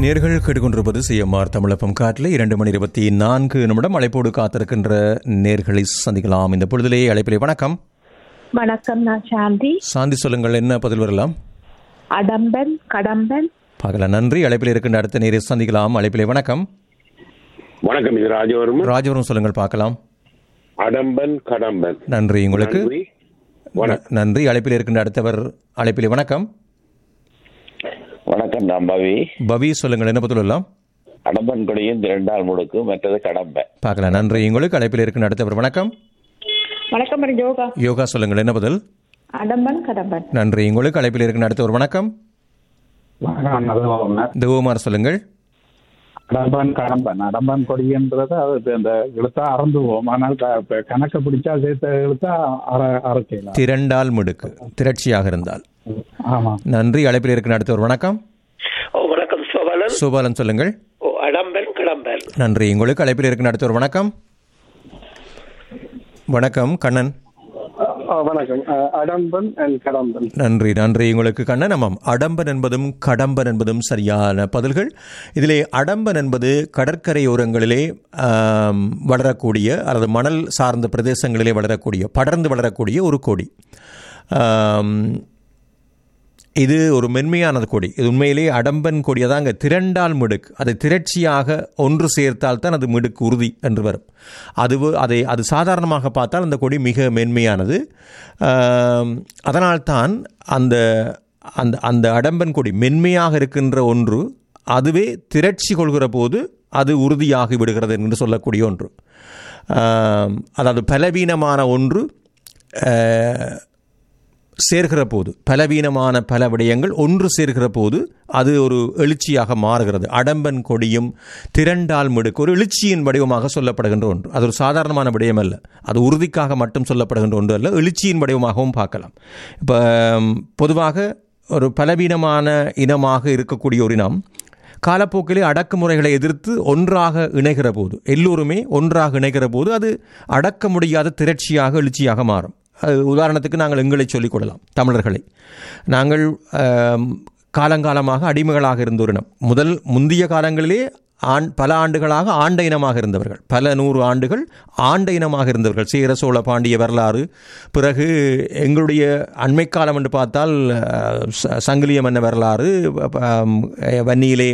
நேர்கள் கேட்டுக்கொண்டிருப்பது சிஎம்ஆர் தமிழப்பம் காட்டில் இரண்டு மணி இருபத்தி நான்கு நிமிடம் அழைப்போடு காத்திருக்கின்ற நேர்களை சந்திக்கலாம் இந்த பொழுதிலே அழைப்பிலே வணக்கம் வணக்கம் நான் சாந்தி சாந்தி சொல்லுங்கள் என்ன பதில் வரலாம் அடம்பன் கடம்பன் பார்க்கலாம் நன்றி அழைப்பில் இருக்கின்ற அடுத்த நேரை சந்திக்கலாம் அழைப்பிலே வணக்கம் வணக்கம் இது ராஜவர்மன் ராஜவரம் சொல்லுங்கள் பார்க்கலாம் அடம்பன் கடம்பன் நன்றி உங்களுக்கு நன்றி ந- நன்றி அழைப்பில் இருக்கின்ற அடுத்தவர் அழைப்பிலே வணக்கம் வணக்கம் நான் பவி பவி சொல்லுங்கள் என்ன பதில் வரலாம் அடம்பன் கொடியின் இரண்டால் முடுக்கு மற்றது கடம்பை பார்க்கலாம் நன்றி உங்களுக்கு அழைப்பில் இருக்கின்ற அடுத்தவர் வணக்கம் வணக்கம் யோகா யோகா சொல்லுங்கள் என்ன பதில் அடம்பன் கடம்பன் நன்றி உங்களுக்கு அழைப்பில் இருக்கின்ற அடுத்தவர் வணக்கம் வணக்கம் நல்ல தேவகுமார் சொல்லுங்கள் அடம்பன் கடம்பன் அடம்பன் கொடின்றது அது இப்ப இந்த இழுத்தா அறந்து போகும் ஆனால் க- இப்ப கணக்க பிடிச்சா சேர்த்த இழுத்தா அற அரைக்கலாம் திரண்டால் மிடுக்கு திரட்சியாக இருந்தால் ஆமா நன்றி அழைப்பில் இருக்கின்ற அடுத்தவர் வணக்கம் ஓ வணக்கம் சோபாலன் சுபாலன் சொல்லுங்கள் ஓ அடம்பன் கடம்பன் நன்றி உங்களுக்கு அழைப்பில் இருக்கின்ற அடுத்தவர் வணக்கம் வணக்கம் கண்ணன் வணக்கம் அடம்பன் அண்ட் கடம்பன் நன்றி நன்றி உங்களுக்கு கண்ணன் ஆமாம் அடம்பன் என்பதும் கடம்பன் என்பதும் சரியான பதில்கள் இதிலே அடம்பன் என்பது கடற்கரையோரங்களிலே ஆம், வளரக்கூடிய அல்லது மணல் சார்ந்த பிரதேசங்களிலே வளரக்கூடிய படர்ந்து வளரக்கூடிய ஒரு கொடி ஆம், இது ஒரு மென்மையானது கொடி இது உண்மையிலே அடம்பன் கொடி அதாங்க திரண்டால் மிடுக்கு அதை திரட்சியாக ஒன்று சேர்த்தால் தான் அது மிடுக்கு உறுதி என்று வரும் அது அதை அது சாதாரணமாக பார்த்தால் அந்த கொடி மிக மென்மையானது ஆம், அதனால்தான் அந்த அந்த அந்த அடம்பன் கொடி மென்மையாக இருக்கின்ற ஒன்று அதுவே திரட்சி கொள்கிற போது அது உறுதியாகி விடுகிறது என்று சொல்லக்கூடிய ஒன்று ஆம், அதாவது பலவீனமான ஒன்று அஹ், சேர்கிற போது பலவீனமான பல விடயங்கள் ஒன்று சேர்கிற போது அது ஒரு எழுச்சியாக மாறுகிறது அடம்பன் கொடியும் திரண்டால் மிடுக்கு ஒரு எழுச்சியின் வடிவமாக சொல்லப்படுகின்ற ஒன்று அது ஒரு சாதாரணமான விடயம் அல்ல அது உறுதிக்காக மட்டும் சொல்லப்படுகின்ற ஒன்று அல்ல எழுச்சியின் வடிவமாகவும் பார்க்கலாம் இப்போ பொதுவாக ஒரு பலவீனமான இனமாக இருக்கக்கூடிய ஒரு இனம் காலப்போக்கிலே அடக்குமுறைகளை எதிர்த்து ஒன்றாக இணைகிற போது எல்லோருமே ஒன்றாக இணைகிற போது அது அடக்க முடியாத திரட்சியாக எழுச்சியாக மாறும் அது உதாரணத்துக்கு நாங்கள் எங்களை சொல்லிக் கொள்ளலாம் தமிழர்களை நாங்கள் ஆம், காலங்காலமாக அடிமைகளாக இருந்த ஒரு இனம் முதல் முந்திய காலங்களிலே ஆண் பல ஆண்டுகளாக ஆண்ட இனமாக இருந்தவர்கள் பல நூறு ஆண்டுகள் ஆண்ட இனமாக இருந்தவர்கள் சேர சோழ பாண்டிய வரலாறு பிறகு எங்களுடைய அண்மை காலம் என்று பார்த்தால் அஹ், ச- சங்கிலிய மன்ன வரலாறு ஆம், வன்னியிலே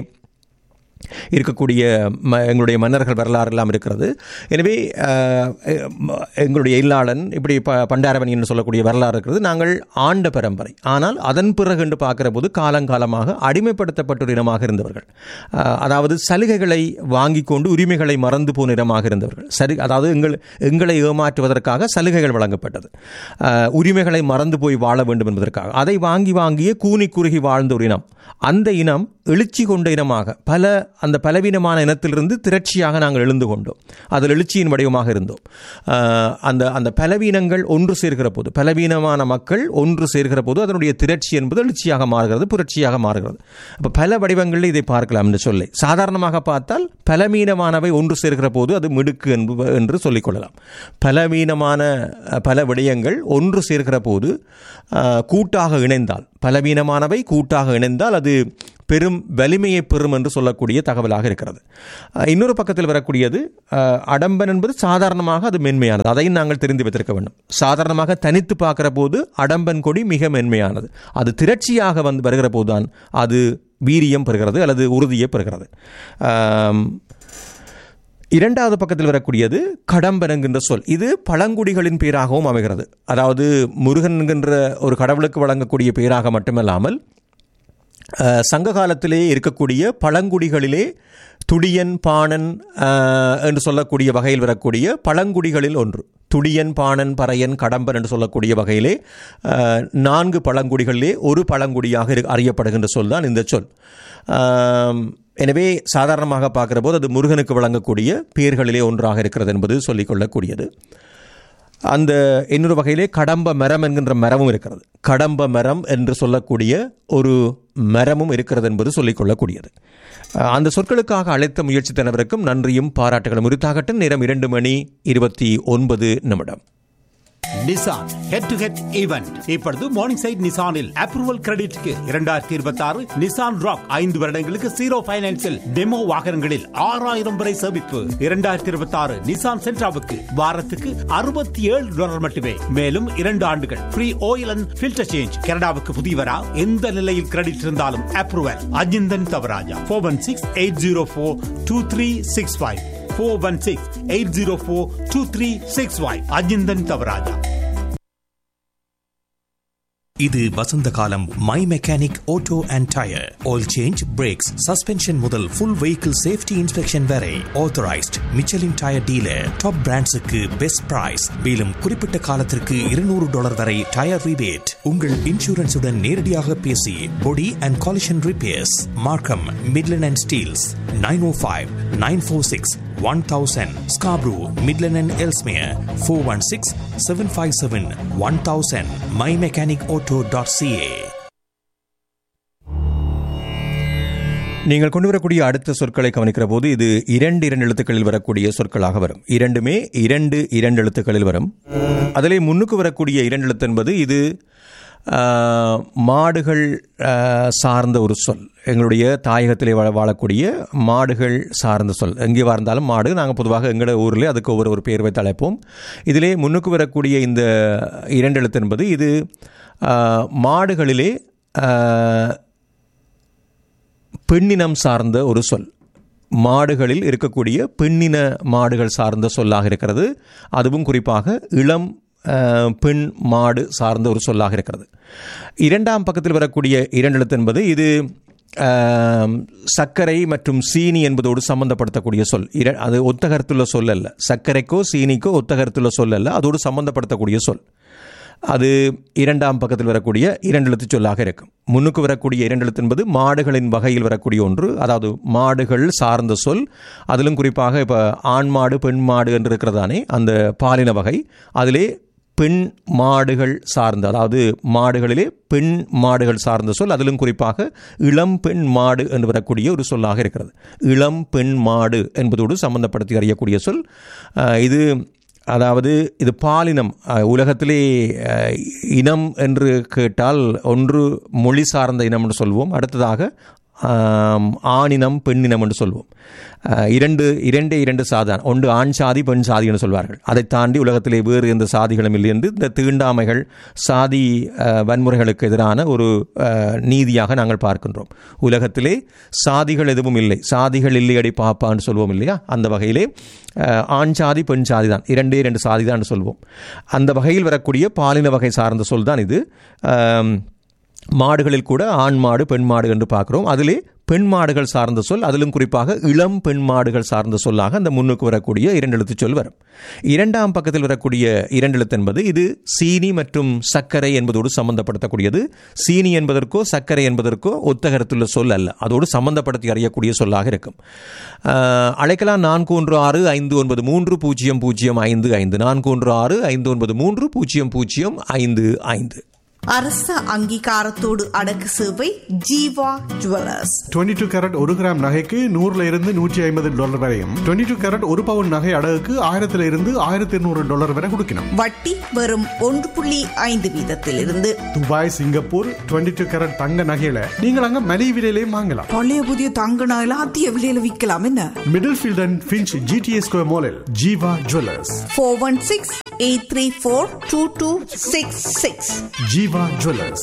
இருக்கக்கூடிய ம எங்களுடைய மன்னர்கள் வரலாறு எல்லாம் இருக்கிறது எனவே அஹ், ம- எங்களுடைய இல்லாளன் இப்படி ப பண்டாரவன் என்று சொல்லக்கூடிய வரலாறு இருக்கிறது நாங்கள் ஆண்ட பரம்பரை ஆனால் அதன் பிறகு என்று பார்க்கிற போது காலங்காலமாக அடிமைப்படுத்தப்பட்ட ஒரு இனமாக இருந்தவர்கள் அஹ், அதாவது சலுகைகளை வாங்கி கொண்டு உரிமைகளை மறந்து போன இனமாக இருந்தவர்கள் சரி அதாவது எங்கள் எங்களை ஏமாற்றுவதற்காக சலுகைகள் வழங்கப்பட்டது அஹ், உரிமைகளை மறந்து போய் வாழ வேண்டும் என்பதற்காக அதை வாங்கி வாங்கியே கூனி குறுகி வாழ்ந்த ஒரு இனம் அந்த இனம் எழுச்சி கொண்ட இனமாக பல அந்த பலவீனமான இனத்திலிருந்து திரட்சியாக நாங்கள் எழுந்து கொண்டோம் அதில் எழுச்சியின் வடிவமாக இருந்தோம் ஆஹ் அந்த அந்த பலவீனங்கள் ஒன்று சேர்கிற போது பலவீனமான மக்கள் ஒன்று சேர்கிற போது அதனுடைய திரட்சி என்பது எழுச்சியாக மாறுகிறது புரட்சியாக மாறுகிறது அப்போ பல வடிவங்களில் இதை பார்க்கலாம் என்று சொல்லி சாதாரணமாக பார்த்தால் பலவீனமானவை ஒன்று சேர்கிற போது அது மிடுக்கு என்ப- என்று சொல்லிக்கொள்ளலாம் பலவீனமான அஹ், பல விடயங்கள் ஒன்று சேர்கிற போது அஹ், கூட்டாக இணைந்தால் பலவீனமானவை கூட்டாக இணைந்தால் அது பெரும் வலிமையை பெறும் என்று சொல்லக்கூடிய தகவலாக இருக்கிறது அஹ், இன்னொரு பக்கத்தில் வரக்கூடியது அஹ், அடம்பன் என்பது சாதாரணமாக அது மென்மையானது அதையும் நாங்கள் தெரிந்து வைத்திருக்க வேண்டும் சாதாரணமாக தனித்து பார்க்கிற போது அடம்பன் கொடி மிக மென்மையானது அது திரட்சியாக வந்து வருகிற போதுதான் அது வீரியம் பெறுகிறது அல்லது உறுதியை பெறுகிறது ஆம், இரண்டாவது பக்கத்தில் வரக்கூடியது கடம்பன் என்கின்ற சொல் இது பழங்குடிகளின் பேராகவும் அமைகிறது அதாவது முருகன் என்கின்ற ஒரு கடவுளுக்கு வழங்கக்கூடிய பேராக மட்டுமல்லாமல் அஹ், சங்க காலத்திலே இருக்கக்கூடிய பழங்குடிகளிலே துடியன் பாணன் அஹ், என்று சொல்லக்கூடிய வகையில் வரக்கூடிய பழங்குடிகளில் ஒன்று துடியன் பாணன் பறையன் கடம்பன் என்று சொல்லக்கூடிய வகையிலே அஹ், நான்கு பழங்குடிகளிலே ஒரு பழங்குடியாக இரு- அறியப்படுகின்ற சொல் தான் இந்த சொல் ஆம், எனவே சாதாரணமாக பார்க்கிற போது அது முருகனுக்கு வழங்கக்கூடிய பேர்களிலே ஒன்றாக இருக்கிறது என்பது சொல்லிக்கொள்ளக்கூடியது அந்த இன்னொரு வகையிலே கடம்ப மரம் என்கின்ற மரமும் இருக்கிறது கடம்ப மரம் என்று சொல்லக்கூடிய ஒரு மரமும் இருக்கிறது என்பது சொல்லிக்கொள்ளக்கூடியது அஹ், அந்த சொற்களுக்காக அழைத்த முயற்சித்தனவருக்கும் நன்றியும் பாராட்டுகளும் உரித்தாகட்டும் நேரம் இரண்டு மணி இருபத்தி ஒன்பது நிமிடம் Nissan head to head event இப்பொழுது மார்னிங் சைட் நிசானில் அப்ரூவல் கிரெடிட்க்கு இரண்டாயிரத்தி இருபத்தி ஆறு நிசான் ராக் ஐந்து வருடங்களுக்கு ஜீரோ பைனான்சில் டெமோ வாகனங்களில் ஆறாயிரம் வரை சேமிப்பு இரண்டாயிரத்தி இருபத்தி ஆறு நிசான் சென்ட்ராவுக்கு வாரத்துக்கு அறுபத்தி ஏழு டாலர் மட்டுமே மேலும் இரண்டு ஆண்டுகள் free oil and filter change கனடாவுக்கு புதியவரா எந்த நிலையில் கிரெடிட் இருந்தாலும் approval Ajinthan Thavarajah four one six eight zero four two three six five four one six eight zero four two three six five Ajinthan Thavarajah இது வசந்த காலம் my mechanic auto and tyre oil change brakes suspension முதல் full vehicle safety inspection வரை authorised Michelin tyre dealer top பிராண்ட்ஸுக்கு best price மேலும் குறிப்பிட்ட காலத்திற்கு இருநூறு டாலர் வரை டயர் ரிபேட் உங்கள் இன்சூரன்ஸுடன் நேரடியாக பேசி body and collision repairs Markham Midland and Steeles nine O five nine four six one thousand Scarborough Midland and Ellesmere four one six seven five seven one thousand my mechanic auto dot CA நீங்கள் கொண்டு வரக்கூடிய அடுத்த சொற்களை கவனிக்கிற போது இது இரண்டு இரண்டு எழுத்துக்களில் வரக்கூடிய சொற்களாக வரும் இரண்டுமே இரண்டு இரண்டு எழுத்துக்களில் வரும் அதிலே முன்னுக்கு வரக்கூடிய இரண்டு எழுத்து என்பது இது ஆ, மாடுகள் ஆ, சார்ந்த ஒரு சொல் எங்களுடைய தாயகத்திலே வாழ வாழக்கூடிய மாடுகள் சார்ந்த சொல் எங்கே வாழ்ந்தாலும் மாடு நாங்கள் பொதுவாக எங்களோட ஊரில் அதுக்கு ஒவ்வொரு ஒரு பேர் வைத்து அழைப்போம் இதிலே முன்னுக்கு வரக்கூடிய இந்த இரண்டு எழுத்து என்பது இது ஆ, மாடுகளிலே ஆ, பெண்ணினம் சார்ந்த ஒரு சொல் மாடுகளில் இருக்கக்கூடிய பெண்ணின மாடுகள் சார்ந்த சொல்லாக இருக்கிறது அதுவும் குறிப்பாக இளம் அஹ், பெண் மாடு சார்ந்த ஒரு சொல்லாக இருக்கிறது இரண்டாம் பக்கத்தில் வரக்கூடிய இரண்டு எழுத்து என்பது இது அஹ், சர்க்கரை மற்றும் சீனி என்பதோடு சம்பந்தப்படுத்தக்கூடிய சொல் இர அது ஒத்த கருத்துள்ள சொல் அல்ல சர்க்கரைக்கோ சீனிக்கோ ஒத்த கருத்துள்ள சொல் அல்ல அதோடு சம்பந்தப்படுத்தக்கூடிய சொல் அது இரண்டாம் பக்கத்தில் வரக்கூடிய இரண்டு எழுத்து சொல்லாக இருக்கும் முன்னுக்கு வரக்கூடிய இரண்டு எழுத்து என்பது மாடுகளின் வகையில் வரக்கூடிய ஒன்று அதாவது மாடுகள் சார்ந்த சொல் அதிலும் குறிப்பாக இப்போ ஆண் மாடு பெண் மாடு என்று இருக்கிறதானே அந்த பாலின வகை அதிலே பெண் மாடுகள் சார்ந்த அதாவது மாடுகளிலே பெண் மாடுகள் சார்ந்த சொல் அதிலும் குறிப்பாக இளம் பெண் மாடு என்று வரக்கூடிய ஒரு சொல்லாக இருக்கிறது இளம் பெண் மாடு என்பதோடு சம்பந்தப்படுத்தி அறியக்கூடிய சொல் அஹ், இது அதாவது இது பாலினம் அஹ், உலகத்திலே அஹ், இனம் என்று கேட்டால் ஒன்று மொழி சார்ந்த இனம் என்று சொல்வோம் அடுத்ததாக ஆம், ஆணினம் பெண்ணினம் என்று சொல்வோம் அஹ், இரண்டு இரண்டே இரண்டு சாதான் ஒன்று ஆண் சாதி பெண் சாதி என்று சொல்வார்கள் அதை தாண்டி உலகத்திலே வேறு எந்த சாதிகளும் இல்லை என்று இந்த தீண்டாமைகள் சாதி அஹ், வன்முறைகளுக்கு எதிரான ஒரு அஹ், நீதியாக நாங்கள் பார்க்கின்றோம் உலகத்திலே சாதிகள் எதுவும் இல்லை சாதிகள் இல்லையடி பாப்பான்னு சொல்வோம் இல்லையா அந்த வகையிலே அஹ், ஆண் சாதி பெண் சாதி தான் இரண்டே இரண்டு சாதி தான் சொல்வோம் அந்த வகையில் வரக்கூடிய பாலின வகை சார்ந்த சொல் தான் இது அம், மாடுகளில் கூட ஆண் மாடு பெண் மாடு என்று பார்க்கிறோம் அதிலே பெண் மாடுகள் சார்ந்த சொல் அதிலும் குறிப்பாக இளம் பெண் மாடுகள் சார்ந்த சொல்லாக அந்த முன்னுக்கு வரக்கூடிய இரண்டு எழுத்து சொல் வரும் இரண்டாம் பக்கத்தில் வரக்கூடிய இரண்டு எழுத்து என்பது இது சீனி மற்றும் சர்க்கரை என்பதோடு சம்பந்தப்படுத்தக்கூடியது சீனி என்பதற்கோ சர்க்கரை என்பதற்கோ ஒத்த கருத்துள்ள சொல் அல்ல அதோடு சம்பந்தப்படுத்தி அறியக்கூடிய சொல்லாக இருக்கும் ஆஹ், அழைக்கலாம் நான்கு ஒன்று ஆறு ஐந்து ஒன்பது மூன்று பூஜ்ஜியம் பூஜ்ஜியம் ஐந்து ஐந்து நான்கு ஒன்று ஆறு ஐந்து ஒன்பது மூன்று பூஜ்ஜியம் பூஜ்ஜியம் ஐந்து ஐந்து அரச அங்கீகாரத்தோடு அடக்கு சேவை ஜீவா ஜுவல்லர்ஸ் 22 டூ கேரட் ஒரு கிராம் நகைக்கு நூறுல இருந்து நூற்றி ஐம்பது டாலர் வரையும் 22 டூ கேரட் ஒரு பவுன் நகை அடகுக்கு ஆயிரத்துல இருந்து ஆயிரத்தி இருநூறு டாலர் வரை கொடுக்கணும் வட்டி வெறும் ஒன்று புள்ளி ஐந்து வீதத்திலிருந்து துபாய் சிங்கப்பூர் 22 டூ கேரட் தங்க நகையில நீங்கள் அங்க மலிவு விலையிலையும் வாங்கலாம் பழைய புதிய தங்க நகையில அதிக விலையில விற்கலாம் என்ன Middlefield and Finch GTS square மாலில் Jeeva jewellers four one six eight three four two two six six Jeeva jewellers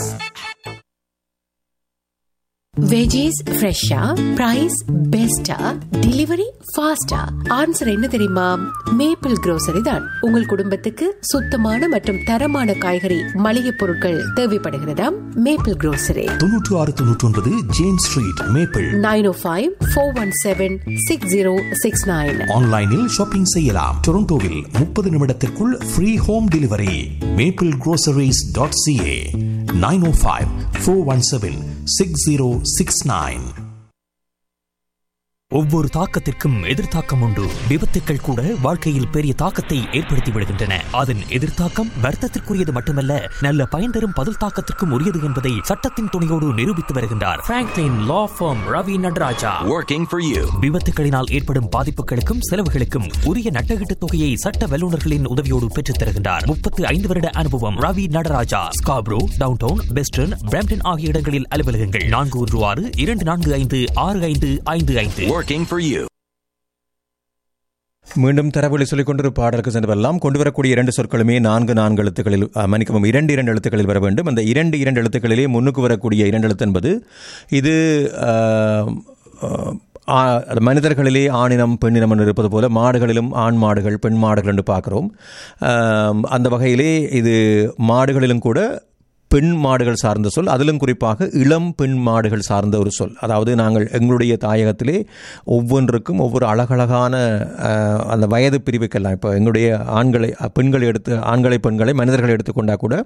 veggies ஃப்ரெஷ்ஷா பிரைஸ் பெஸ்டா டெலிவரி ஃபாஸ்டா ஆன்சர் என்ன தெரியுமா மேப்பிள் grocery தான் உங்கள் குடும்பத்துக்கு சுத்தமான மற்றும் தரமான காய்கறி மளிகை பொருட்கள் தேவைப்படுகிறதா மேப்பிள் grocery தொன்னூற்று ஆறு தொன்னூற்றி ஒன்பது James street maple nine O five four one seven six zero six nine ஆன்லைனில் ஷாப்பிங் செய்யலாம் டொரண்டோவில் முப்பது நிமிடத்திற்குள் free home delivery maple groceries.ca dot CA nine O five four one seven six zero six nine ஒவ்வொரு தாக்கத்திற்கும் எதிர்த்தாக்கம் உண்டு விபத்துக்கள் கூட வாழ்க்கையில் பெரிய தாக்கத்தை ஏற்படுத்தி விடுகின்றன அதன் எதிர்த்தாக்கம் வர்த்தத்திற்குரியது மட்டுமல்ல நல்ல பயன் தரும் பதில் தாக்கத்திற்கும் உரியது என்பதை சட்டத்தின் துணையோடு நிரூபித்து வருகின்றார் Franklin law firm Ravi Natarajah Working for you. விபத்துகளினால் ஏற்படும் பாதிப்புகளுக்கும் செலவுகளுக்கும் உரிய நட்டகீட்டு தொகையை சட்ட வல்லுநர்களின் உதவியோடு பெற்றுத் தருகின்றார் முப்பத்து ஐந்து வருட அனுபவம் Ravi Natarajah Scarborough downtown western Brampton ஆகிய இடங்களில் அலுவலகங்கள் நான்கு ஒன்று ஆறு இரண்டு நான்கு ஐந்து ஆறு ஐந்து ஐந்து ஐந்து Working for you. மீண்டும் தரவழி சொல்லிக் கொண்டு ஒரு பாடலுக்கு சென்று வரலாம் கொண்டு வரக்கூடிய இரண்டு சொற்களுமே நான்கு நான்கு எழுத்துக்களில் அஹ், மன்னிக்கவும் இரண்டு இரண்டு எழுத்துக்களில் வர வேண்டும் அந்த இரண்டு இரண்டு எழுத்துக்களிலே முன்னுக்கு வரக்கூடிய இரண்டு எழுத்து என்பது இது அஹ், அஹ், ஆ- அது மனிதர்களிலே ஆணினம் பெண்ணினம் என்று இருப்பது போல மாடுகளிலும் ஆண் மாடுகள் பெண் மாடுகள் என்று பார்க்கிறோம் அஹ், அந்த வகையிலே இது மாடுகளிலும் கூட பெண் மாடுகள் சார்ந்த சொல் அதிலும் குறிப்பாக இளம் பெண் மாடுகள் சார்ந்த ஒரு சொல் அதாவது நாங்கள் எங்களுடைய தாயகத்திலே ஒவ்வொன்றுக்கும் ஒவ்வொரு அழகழகான அஹ், அந்த வயது பிரிவுக்கெல்லாம் இப்போ எங்களுடைய ஆண்களை பெண்களை எடுத்து ஆண்களை பெண்களை மனிதர்களை எடுத்துக்கொண்டா கூட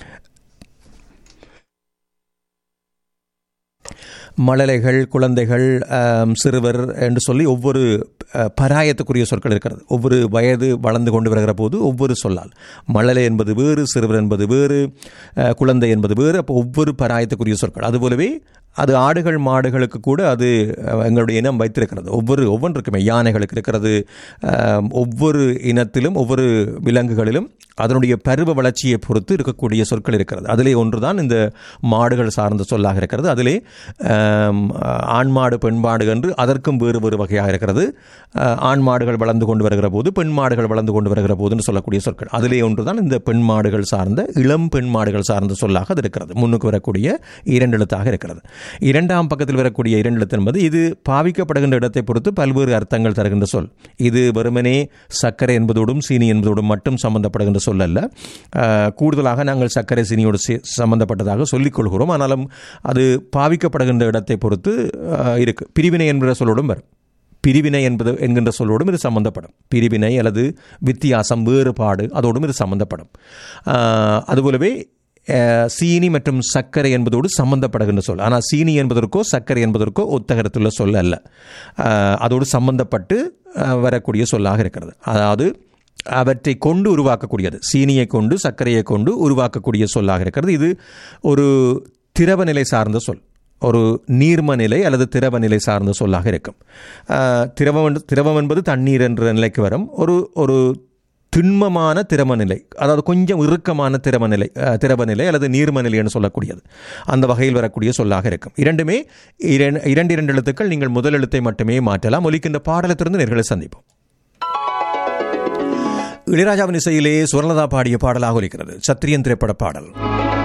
மழலைகள் குழந்தைகள் ஆம், சிறுவர் என்று சொல்லி ஒவ்வொரு அஹ், பராயத்துக்குரிய சொற்கள் இருக்கிறது ஒவ்வொரு வயது வளர்ந்து கொண்டு வருகிற போது ஒவ்வொரு சொல்லால் மழலை என்பது வேறு சிறுவர் என்பது வேறு அஹ், குழந்தை என்பது வேறு அப்போ ஒவ்வொரு பராயத்துக்குரிய சொற்கள் அதுபோலவே அது ஆடுகள் மாடுகளுக்கு கூட அது அஹ், எங்களுடைய இனம் வைத்திருக்கிறது ஒவ்வொரு ஒவ்வொன்றுக்குமே யானைகளுக்கு இருக்கிறது ஆம், ஒவ்வொரு இனத்திலும் ஒவ்வொரு விலங்குகளிலும் அதனுடைய பருவ வளர்ச்சியை பொறுத்து இருக்கக்கூடிய சொற்கள் இருக்கிறது அதிலே ஒன்றுதான் இந்த மாடுகள் சார்ந்த சொல்லாக இருக்கிறது அதிலே ஆம், ஆண் மாடு பெண் மாடு என்று அதற்கும் வேறு வேறு வகையாக இருக்கிறது அஹ், ஆண் மாடுகள் வளர்ந்து கொண்டு வருகிற போது பெண் மாடுகள் வளர்ந்து கொண்டு வருகிற போதுன்னு சொல்லக்கூடிய சொற்கள் அதிலே ஒன்றுதான் இந்த பெண் மாடுகள் சார்ந்த இளம் பெண் மாடுகள் சார்ந்த சொல்லாக அது இருக்கிறது முன்னுக்கு வரக்கூடிய இரண்டு எழுத்தாக இருக்கிறது இரண்டாம் பக்கத்தில் வரக்கூடிய இரண்டு எழுத்து என்பது இது பாவிக்கப்படுகின்ற இடத்தை பொறுத்து பல்வேறு அர்த்தங்கள் தருகின்ற சொல் இது வெறுமனே சர்க்கரை என்பதோடும் சீனி என்பதோடும் மட்டும் சம்பந்தப்படுகின்ற சொல் அல்ல அஹ், கூடுதலாக நாங்கள் சர்க்கரை சீனியோடு சே- சம்பந்தப்பட்டதாக சொல்லிக் கொள்கிறோம் ஆனாலும் அது பாவிக்கப்படுகின்ற இடத்தை பொறுத்து அஹ், இருக்கு பிரிவினை என்கிற சொல்லோடும் வரும் பிரிவினை என்பது என்கின்ற சொல்லோடும் இது சம்பந்தப்படும் பிரிவினை அல்லது வித்தியாசம் வேறுபாடு அதோடும் இது சம்பந்தப்படும் அஹ், அதுபோலவே அஹ், சீனி மற்றும் சர்க்கரை என்பதோடு சம்பந்தப்படுகின்ற சொல் ஆனால் சீனி என்பதற்கோ சர்க்கரை என்பதற்கோ ஒத்தகரத்துள்ள சொல் அல்ல அஹ், அதோடு சம்பந்தப்பட்டு அஹ், வரக்கூடிய சொல்லாக இருக்கிறது அதாவது அவற்றை கொண்டு உருவாக்கக்கூடியது சீனியை கொண்டு சர்க்கரையை கொண்டு உருவாக்கக்கூடிய சொல்லாக இருக்கிறது இது ஒரு திரவ நிலை சார்ந்த சொல் ஒரு நீர்ம நிலை அல்லது திரவ நிலை சார்ந்த சொல்லாக இருக்கும் அஹ், திரவம் என்று- திரவம் என்பது தண்ணீர் என்ற நிலைக்கு வரும் ஒரு ஒரு திண்மமான திரவ நிலை அதாவது கொஞ்சம் இறுக்கமான திரவ நிலை அஹ், திரவ நிலை அல்லது நீர்ம நிலை என்று சொல்லக்கூடியது அந்த வகையில் வரக்கூடிய சொல்லாக இருக்கும் இரண்டுமே இரண்- இரண்டு இரண்டு எழுத்துக்கள் நீங்கள் முதல் எழுத்தை மட்டுமே மாற்றலாம் ஒலிக்கின்ற பாடலத்திலிருந்து நேர்களை சந்திப்போம் இளையராஜாவின் இசையிலே சுவர்ணதா பாடிய பாடலாக ஒலிக்கிறது சத்திரியன் திரைப்பட பாடல்